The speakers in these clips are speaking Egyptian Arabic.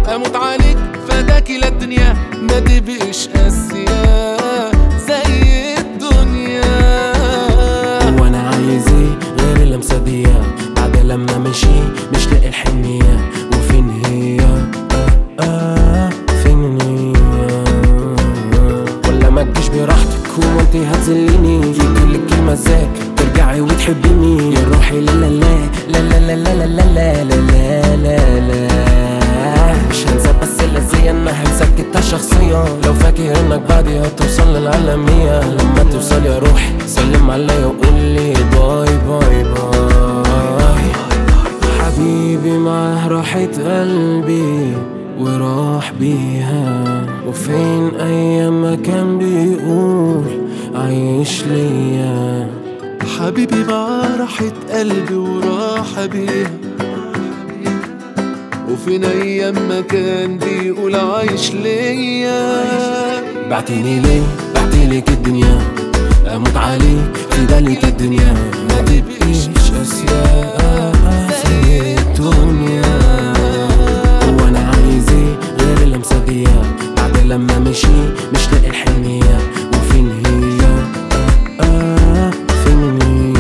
اموت عليك فداك للدنيا ما تبقش قاسية زي الدنيا هو انا عايز ايه غير اللمسة دي بعد لما مشي مش لاقي الحنية وفين هي آه آه فين هي ولا ما تجيش براحتك هو انت هتذليني يجيلك كلمة ذاك ترجعي وتحبيني يا روحي لا لا لا لا لا لا لا لا لا لا لا لا مش هنسى بس اللذية انها مسكتها شخصيا لو فاكر انك بعدي هتوصل للعالمية لما توصل يا روحي سلم عليا وقول لي باي باي باي حبيبي معاه راحة قلبي وراح بيها وفين ايام ما كان بيقول عايش ليا حبيبي مع راحة قلبي وراحة بيها وفين ايام ما كان بيقول عايش ليا بعتني ليه بعتلك الدنيا اموت عليك في دلك الدنيا ما تبقيش اشياء في الدنيا هو انا عايز ايه غير اللمسه دي بعد لما مشي مش لاقي الحنيه وفين هي آه آه فين هي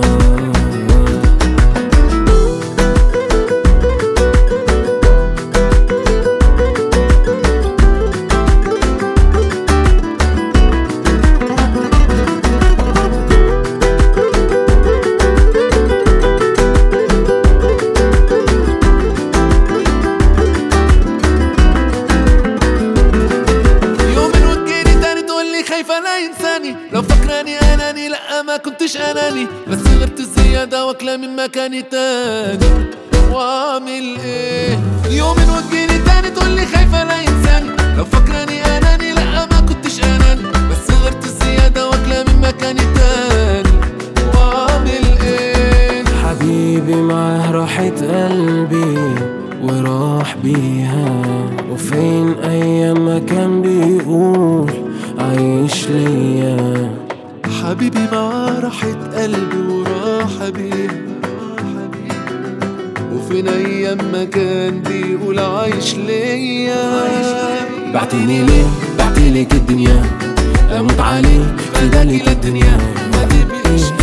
يوم وتجيني تاني تقول لي خايفة لا ينساني لو فاكراني اناني لا ما كنتش اناني بس غيرت الزيادة واكلة من مكاني تاني واعمل ايه يوم وتجيني تاني تقول لي خايفة لا ينساني لو فاكراني اناني لا ما كنتش اناني بس غيرت الزيادة واكلة من مكاني تاني واعمل ايه حبيبي معاه راحة قلبي وراح بيها وفين أيام ما كان بيقول عايش ليا حبيبي مع راحة قلبي وراحة بيها وفين ايام ما كان بيقول عايش ليا بعتني ليه بعتلك الدنيا أموت عليك في دلك الدنيا ما تبقيش